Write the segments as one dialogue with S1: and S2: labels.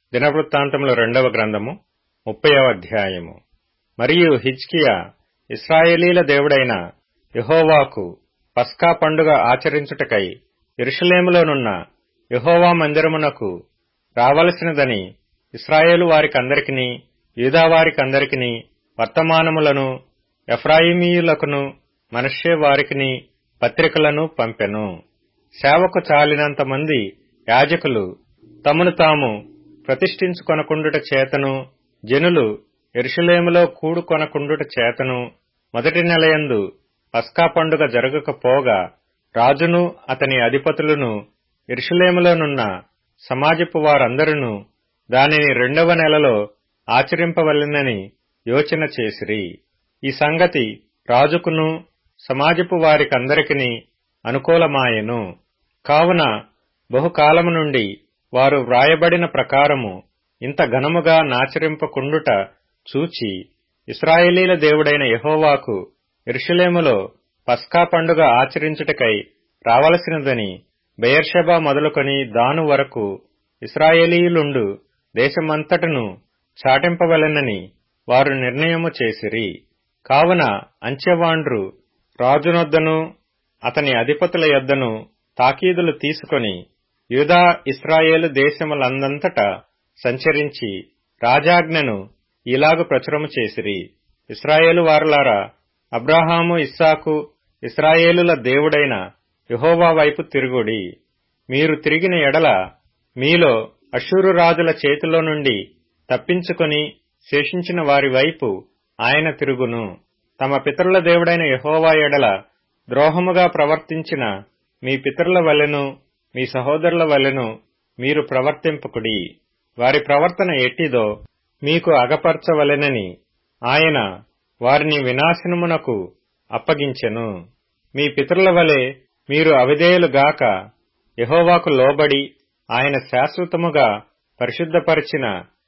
S1: దినవృత్తాంతముల రెండవ గ్రంథము ముప్పయవ అధ్యాయము మరియు హిజ్కియా ఇస్రాయేలీల దేవుడైన యెహోవాకు పస్కా పండుగ ఆచరించుటకై యెరూషలేములోనున్న యెహోవా మందిరమునకు రావలసినదని ఇస్రాయేలు వారికందరికిని యూదా వారికందరికిని వర్తమానములను ఎఫ్రాయిమీయులకును మనష్షే వారికిని పత్రికలను పంపెను సేవకు చాలినంత మంది యాజకులు తమను తాము ప్రతిష్ఠించుకొనకుండుట చేతను జనులు ఎరుషలేములో కూడుకొనకుండుట చేతను మొదటి నెలయందు పస్కా పండుగ జరగకపోగా రాజును అతని అధిపతులను ఎరుషలేములోనున్న సమాజపు వారందరూ దానిని రెండవ నెలలో ఆచరింపవలెనని యోచన చేసిరి ఈ సంగతి రాజుకును సమాజపు వారికందరికిని అనుకూలమాయెను కావున బహుకాలము నుండి వారు వ్రాయబడిన ప్రకారము ఇంత ఘనముగా నాచరింపకుండుట చూచి ఇస్రాయేలీల దేవుడైన యెహోవాకు ఎరుషలేములో పస్కా పండుగ ఆచరించుటకై రావలసినదని బెయర్షెబా మొదలుకొని దాను వరకు ఇస్రాయేలీయులుండు దేశమంతటను చాటింపవలెనని వారు నిర్ణయము చేసిరి కావున అంచెవాండ్రు రాజునొద్దను అతని అధిపతుల యొద్దను తాకీదులు తీసుకొని యూదా ఇస్రాయేలు దేశములందంతటా సంచరించి రాజాజ్ఞను ఇలాగు ప్రచురము చేసిరి ఇస్రాయేలు వారలారా అబ్రాహాము ఇస్సాకు ఇస్రాయేలుల దేవుడైన యహోవా వైపు తిరుగుడి మీరు తిరిగిన ఎడల మీలో అషూరు రాజుల చేతిలో నుండి తప్పించుకొని శేషించిన వారి వైపు ఆయన తిరుగును తమ పితరుల దేవుడైన యహోవా ఎడల ద్రోహముగా ప్రవర్తించిన మీ పితరుల వలెను మీ సహోదరుల వలెను మీరు ప్రవర్తింపకుడి వారి ప్రవర్తన ఎట్టిదో మీకు అగపరచవలెనని ఆయన వారిని వినాశనమునకు అప్పగించెను మీ పితరుల వలె మీరు అవిధేయులుగాక యహోవాకు లోబడి ఆయన శాశ్వతముగా పరిశుద్ధపరిచిన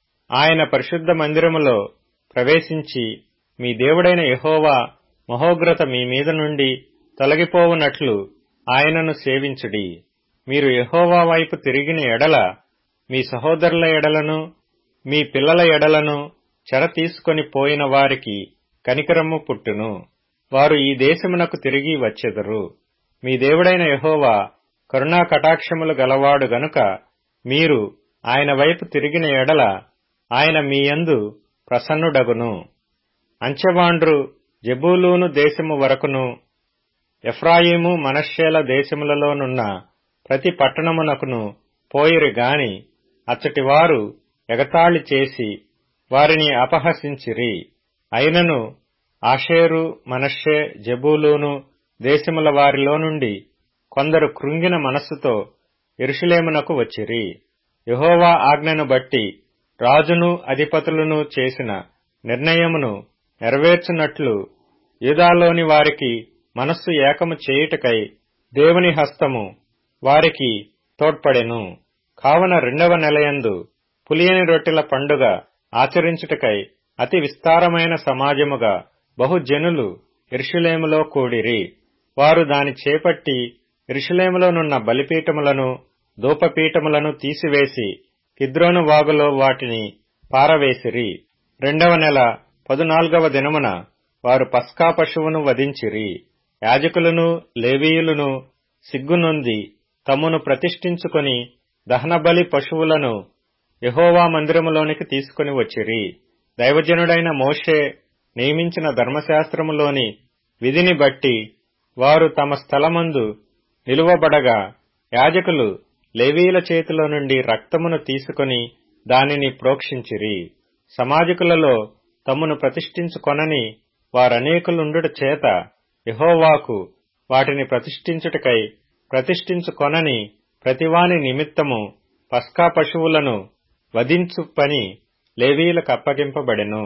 S1: ఆయన పరిశుద్ధ మందిరములో ప్రవేశించి మీ దేవుడైన యహోవా మహోగ్రత మీ మీద నుండి తొలగిపోవునట్లు ఆయనను సేవించుడి మీరు యహోవా వైపు తిరిగిన ఎడల మీ సహోదరుల ఎడలను మీ పిల్లల ఎడలను చెర తీసుకొని పోయిన వారికి కనికరము పుట్టును వారు ఈ దేశమునకు తిరిగి వచ్చెదరు మీ దేవుడైన యహోవా కరుణా కటాక్షములు గలవాడు గనుక మీరు ఆయన వైపు తిరిగిన ఎడల ఆయన మీయందు ప్రసన్నుడగును అంచెవాండ్రు జబూలూను దేశము వరకును ఎఫ్రాయిము మనశ్శేల దేశములలోనున్న ప్రతి పట్టణమునకును పోయిరి గాని అచ్చటి వారు ఎగతాళి చేసి వారిని అపహసించిరి అయినను ఆషేరు మనశ్శే జబూలూను దేశముల వారిలో నుండి కొందరు కృంగిన మనస్సుతో ఎరుషులేమునకు వచ్చిరి యహోవా ఆజ్ఞను బట్టి రాజును అధిపతులను చేసిన నిర్ణయమును నెరవేర్చున్నట్లు యూదాలోని వారికి మనస్సు ఏకము చేయుటకై దేవుని హస్తము వారికి తోడ్పడెను కావున రెండవ నెలయందు పులియని రొట్టెల పండుగ ఆచరించుటకై అతి విస్తారమైన సమాజముగా బహుజనులు ఇర్షులేములో కూడిరి వారు దాని చేపట్టి ఇర్షులేములోనున్న బలిపీఠములను ధూపపీఠములను తీసివేసి కిద్రోను వాగులో వాటిని పారవేసిరి రెండవ నెల పదునాల్గవ దినమున వారు పస్కా పశువును వధించిరి యాజకులను లేవీయులను సిగ్గునొంది తమ్మును ప్రతిష్ఠించుకొని దహనబలి పశువులను యహోవా మందిరములోనికి తీసుకుని వచ్చిరి దైవజనుడైన మోషే నియమించిన ధర్మశాస్త్రములోని విధిని బట్టి వారు తమ స్థలమందు నిలువబడగా యాజకులు లేవీల చేతిలో నుండి రక్తమును తీసుకుని దానిని ప్రోక్షించిరి సమాజకులలో తమ్మును ప్రతిష్ఠించుకొనని వారనేకులుండుట చేత యహోవాకు వాటిని ప్రతిష్ఠించుటకై ప్రతిష్ఠించుకొనని ప్రతివాని నిమిత్తము పస్కా పశువులను వధించు పని లేవీలకు అప్పగింపబడెను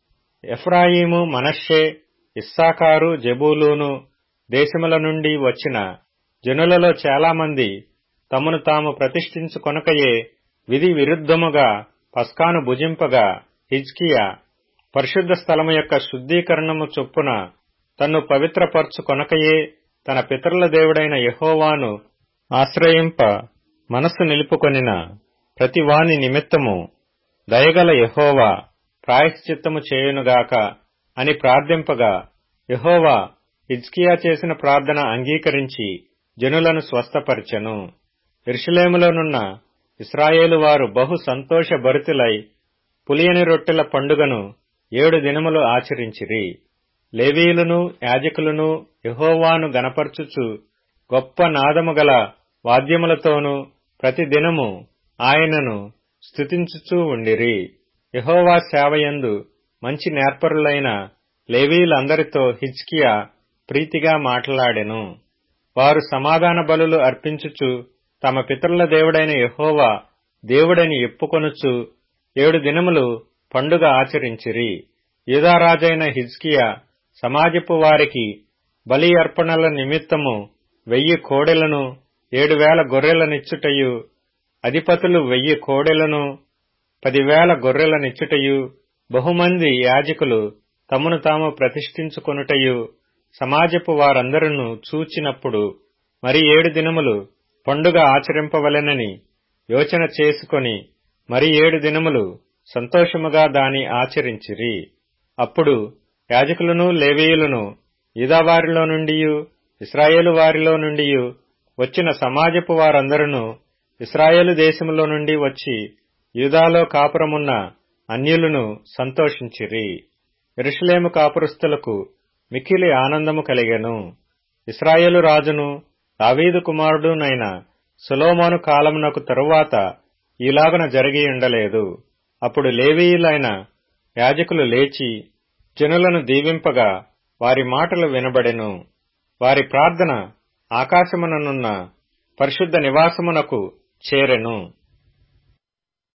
S1: ఎఫ్రాయిము మనష్షే ఇస్సాకారు జబూలూను దేశముల నుండి వచ్చిన జనులలో చాలామంది తమను తాము ప్రతిష్ఠించుకొనకయే విధి విరుద్ధముగా పస్కాను భుజింపగా హిజ్కియా పరిశుద్ధ స్థలము యొక్క శుద్ధీకరణము చొప్పున తన్ను పవిత్రపరచుకొనకయే తన పితరుల దేవుడైన యహోవాను ఆశ్రయింప మనస్సు నిలుపుకొనిన ప్రతి వాని నిమిత్తము దయగల యహోవా ప్రాయశ్చిత్తము చేయునుగాక అని ప్రార్థింపగా యహోవా హిజ్కియా చేసిన ప్రార్థన అంగీకరించి జనులను స్వస్థపరిచెను ఇర్షులేములోనున్న ఇస్రాయేలు వారు బహు సంతోషభరితులై పులియని రొట్టెల పండుగను ఏడు దినములు ఆచరించిరి లేవీయులను యాజకులను యహోవాను గనపర్చుచు గొప్ప నాదము గల వాద్యములతోనూ ప్రతిదినము ఆయనను స్థుతించుచూ ఉండిరి యహోవా సేవయందు మంచి నేర్పరులైన లేవీయులందరితో హిజ్కియా ప్రీతిగా మాట్లాడెను వారు సమాధాన బలులు అర్పించుచు తమ పితరుల దేవుడైన యహోవా దేవుడని ఎప్పుకొనుచు ఏడు దినములు పండుగ ఆచరించిరి యూదారాజైన హిజ్కియా సమాజపు వారికి బలి అర్పణల నిమిత్తము వెయ్యి కోడెలను ఏడు వేల గొర్రెలనిచ్చుటయు అధిపతులు వెయ్యి కోడెలను పదివేల గొర్రెలనిచ్చుటయు బహుమంది యాజకులు తమను తాము ప్రతిష్ఠించుకొనుటయు సమాజపు వారందరూ చూచినప్పుడు మరి ఏడు దినములు పండుగ ఆచరింపవలెనని యోచన చేసుకొని మరి ఏడు దినములు సంతోషముగా దాని ఆచరించిరి అప్పుడు యాజకులను లేవీయులను యూదావారిలో నుండి ఇస్రాయేలు వారిలో నుండి వచ్చిన సమాజపు వారందరూ ఇస్రాయేలు దేశములో నుండి వచ్చి యూదాలో కాపురమున్న అన్యులను సంతోషించిరి ఎరుషలేము కాపురస్తులకు మిక్కిలి ఆనందము కలిగెను ఇస్రాయేలు రాజును దావీదు కుమారుడునైన సులోమోను కాలమునకు తరువాత ఈలాగున జరిగి ఉండలేదు అప్పుడు లేవీయులైన యాజకులు లేచి జనులను దీవింపగా వారి మాటలు వినబడెను వారి ప్రార్థన ఆకాశముననున్న పరిశుద్ధ నివాసమునకు చేరెను